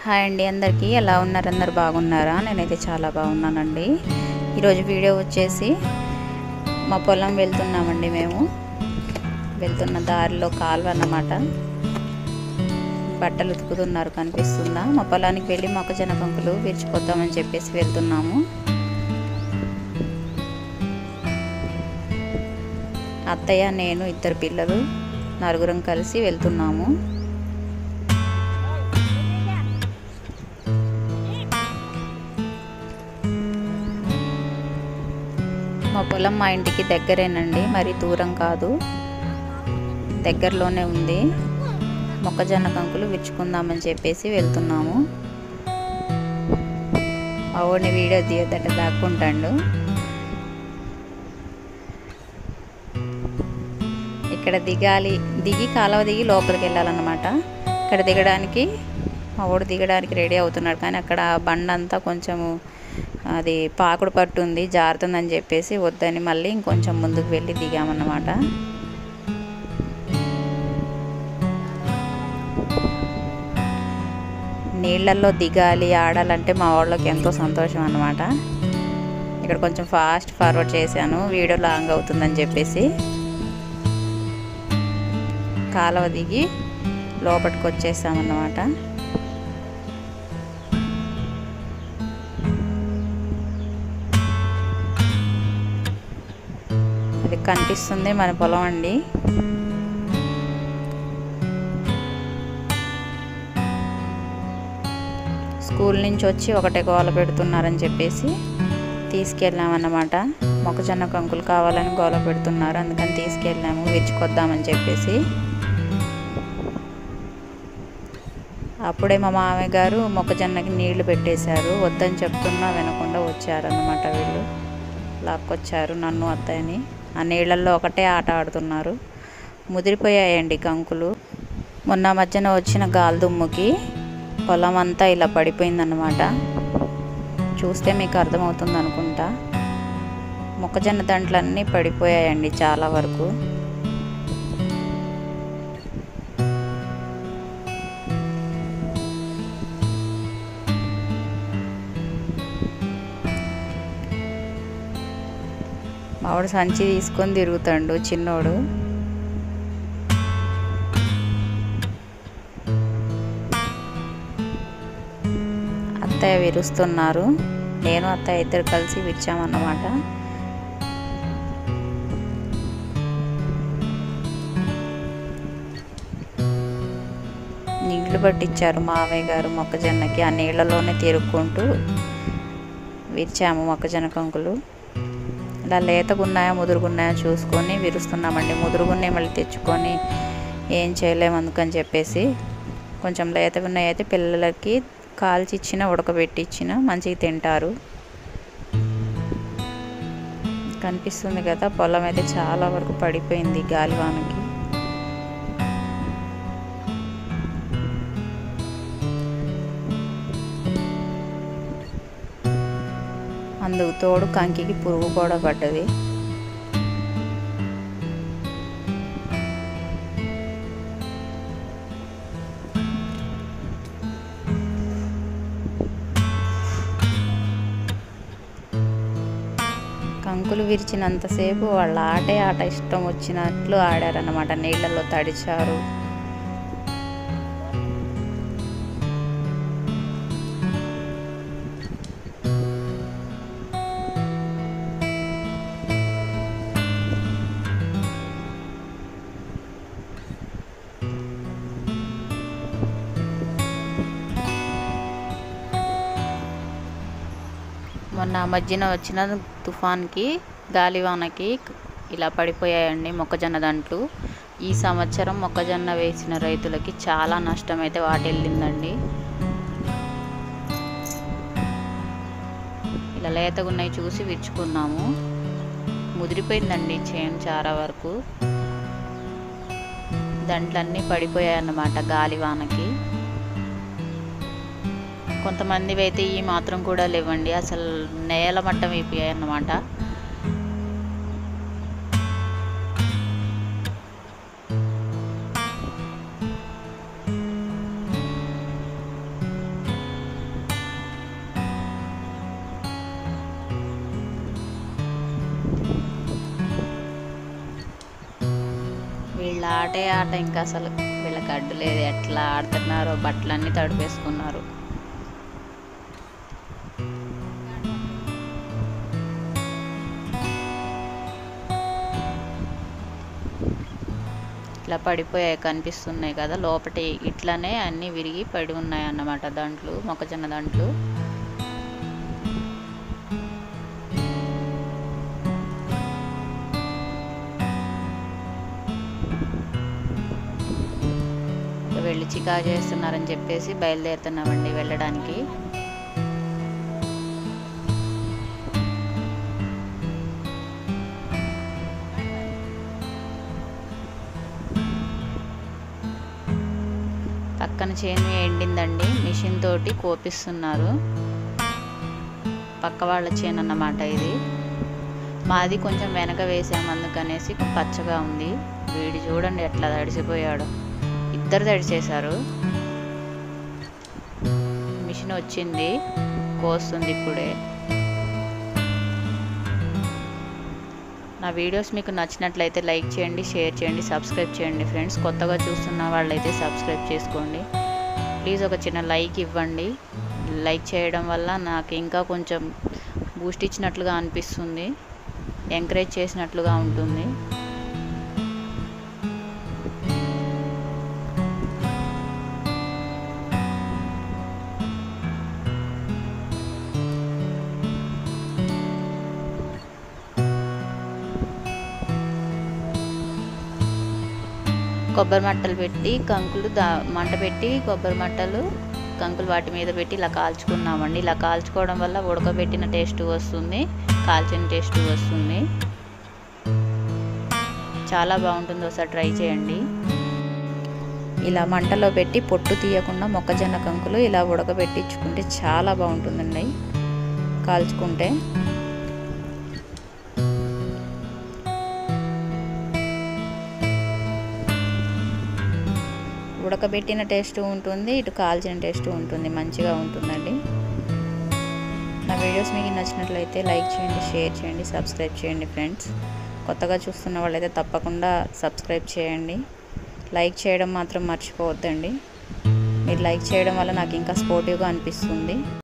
hi అండి అందరికీ ఎలా ఉన్నారు అందరు బాగున్నారా నేనైతే చాలా బాగున్నానండి ఈరోజు వీడియో వచ్చేసి మా పొలం వెళ్తున్నామండి మేము వెళ్తున్న దారిలో కాలువ అన్నమాట బట్టలు ఉతుకుతున్నారు కనిపిస్తుందా మా పొలానికి వెళ్ళి మొక్కజొన్న కంకులు విరుచుకొద్దామని చెప్పేసి వెళ్తున్నాము అత్తయ్య నేను ఇద్దరు పిల్లలు నలుగురం కలిసి వెళ్తున్నాము మా పొలం మా ఇంటికి దగ్గరేనండి మరి దూరం కాదు దగ్గరలోనే ఉంది మొక్కజొన్న కంకులు విచ్చుకుందామని చెప్పేసి వెళ్తున్నాము మా ఊడిని వీడియో తీయదట దాక్కుంటాడు ఇక్కడ దిగాలి దిగి కాలువ దిగి లోపలికి వెళ్ళాలన్నమాట ఇక్కడ దిగడానికి మా ఊడు దిగడానికి రెడీ అవుతున్నాడు కానీ అక్కడ బండ అంతా కొంచెము అది పాకుడు పట్టు ఉంది జారుతుందని చెప్పేసి వద్దని మళ్ళీ ఇంకొంచెం ముందుకు వెళ్ళి దిగామన్నమాట నీళ్ళల్లో దిగాలి ఆడాలంటే మా వాళ్ళకి ఎంతో సంతోషం అన్నమాట ఇక్కడ కొంచెం ఫాస్ట్ ఫార్వర్డ్ చేశాను వీడియో లాంగ్ అవుతుందని చెప్పేసి కాలువ దిగి లోపలికి వచ్చేసామన్నమాట అది కనిపిస్తుంది మన పొలం అండి స్కూల్ నుంచి వచ్చి ఒకటే గోల పెడుతున్నారని చెప్పేసి తీసుకెళ్ళామన్నమాట మొక్కజొన్న కంకులు కావాలని గోల పెడుతున్నారు అందుకని తీసుకెళ్ళాము విరుచుకొద్దామని చెప్పేసి అప్పుడే మా మామయ్య గారు మొక్కజొన్నకి నీళ్లు పెట్టేశారు వద్దని చెప్తున్నా వినకుండా వచ్చారన్నమాట వీళ్ళు లాక్కొచ్చారు నన్ను అత్తయ్యని ఆ నీళ్ళల్లో ఒకటే ఆట ఆడుతున్నారు ముదిరిపోయాయండి కంకులు మొన్న మధ్యన వచ్చిన గాలిదుమ్ముకి పొలం అంతా ఇలా పడిపోయిందన్నమాట చూస్తే మీకు అర్థమవుతుంది అనుకుంటా మొక్కజొన్న దంట్లన్నీ పడిపోయాయండి చాలా వరకు మావాడు సంచి తీసుకొని తిరుగుతాడు చిన్నోడు అత్తయ్య విరుస్తున్నారు నేను అత్తయ్య ఇద్దరు కలిసి విరిచామన్నమాట నీళ్లు పట్టించారు మావయ్య గారు మొక్కజొన్నకి ఆ నీళ్ళలోనే తిరుక్కుంటూ విరిచాము మొక్కజొన్న కంకులు ఇలా లేతగున్నాయా ముదురుగున్నాయా చూసుకొని విరుస్తున్నామండి ముదురుగున్నాయి మళ్ళీ తెచ్చుకొని ఏం చేయలేము అందుకని చెప్పేసి కొంచెం లేతగున్నాయి అయితే పిల్లలకి కాల్చి ఇచ్చిన ఉడకబెట్టి ఇచ్చిన మంచిగా తింటారు కనిపిస్తుంది కదా పొలం అయితే చాలా వరకు పడిపోయింది గాలివానకి అందుకు తోడు కంకికి పురుగు కూడా పడ్డది కంకులు విరిచినంతసేపు వాళ్ళ ఆటే ఆట ఇష్టం వచ్చినట్లు ఆడారన్నమాట నీళ్ళల్లో తడిచారు మొన్న మధ్యన వచ్చిన తుఫాన్కి గాలివానకి ఇలా పడిపోయాయండి మొక్కజొన్న దంట్లు ఈ సంవత్సరం మొక్కజొన్న వేసిన రైతులకి చాలా నష్టం అయితే వాటిల్లిందండి ఇలా లేతగున్నాయి చూసి విరుచుకున్నాము ముదిరిపోయిందండి చేను చాలా వరకు దంట్లన్నీ పడిపోయాయి అన్నమాట గాలివానకి కొంతమంది అయితే ఈ మాత్రం కూడా లేవండి అసలు నేల మట్టం అయిపోయాయి అన్నమాట ఆటే ఆట ఇంకా అసలు వీళ్ళకి అడ్డు లేదు ఎట్లా ఆడుతున్నారో బట్టలన్నీ తడిపేసుకున్నారు ఇట్లా పడిపోయాయి కనిపిస్తున్నాయి కదా లోపటి ఇట్లానే అన్నీ విరిగి పడి ఉన్నాయి అన్నమాట దాంట్లో మొక్కజొన్న దాంట్లో వెళ్ళి చికా చేస్తున్నారని చెప్పేసి బయలుదేరుతున్నామండి వెళ్ళడానికి పక్కన చేను ఎండిందండి మిషన్ తోటి కోపిస్తున్నారు పక్క వాళ్ళ చేను అన్నమాట ఇది మాది కొంచెం వెనక వేసాము అందుకనేసి పచ్చగా ఉంది వీడి చూడండి ఎట్లా తడిసిపోయాడు ఇద్దరు తడిచేశారు మిషన్ వచ్చింది కోస్తుంది ఇప్పుడే నా వీడియోస్ మీకు నచ్చినట్లయితే లైక్ చేయండి షేర్ చేయండి సబ్స్క్రైబ్ చేయండి ఫ్రెండ్స్ కొత్తగా చూస్తున్న వాళ్ళైతే సబ్స్క్రైబ్ చేసుకోండి ప్లీజ్ ఒక చిన్న లైక్ ఇవ్వండి లైక్ చేయడం వల్ల నాకు ఇంకా కొంచెం బూస్ట్ ఇచ్చినట్లుగా అనిపిస్తుంది ఎంకరేజ్ చేసినట్లుగా ఉంటుంది కొబ్బరి మట్టలు పెట్టి కంకులు దా మంట పెట్టి కొబ్బరి మట్టలు కంకులు వాటి మీద పెట్టి ఇలా కాల్చుకున్నామండి ఇలా కాల్చుకోవడం వల్ల ఉడకబెట్టిన టేస్ట్ వస్తుంది కాల్చిన టేస్ట్ వస్తుంది చాలా బాగుంటుంది ఒకసారి ట్రై చేయండి ఇలా మంటలో పెట్టి పొట్టు తీయకుండా మొక్కజొన్న కంకులు ఇలా ఉడకబెట్టించుకుంటే చాలా బాగుంటుందండి కాల్చుకుంటే ఉడకబెట్టిన టేస్ట్ ఉంటుంది ఇటు కాల్చిన టేస్ట్ ఉంటుంది మంచిగా ఉంటుందండి నా వీడియోస్ మీకు నచ్చినట్లయితే లైక్ చేయండి షేర్ చేయండి సబ్స్క్రైబ్ చేయండి ఫ్రెండ్స్ కొత్తగా చూస్తున్న వాళ్ళైతే తప్పకుండా సబ్స్క్రైబ్ చేయండి లైక్ చేయడం మాత్రం మర్చిపోవద్దండి మీరు లైక్ చేయడం వల్ల నాకు ఇంకా స్పోర్టివ్గా అనిపిస్తుంది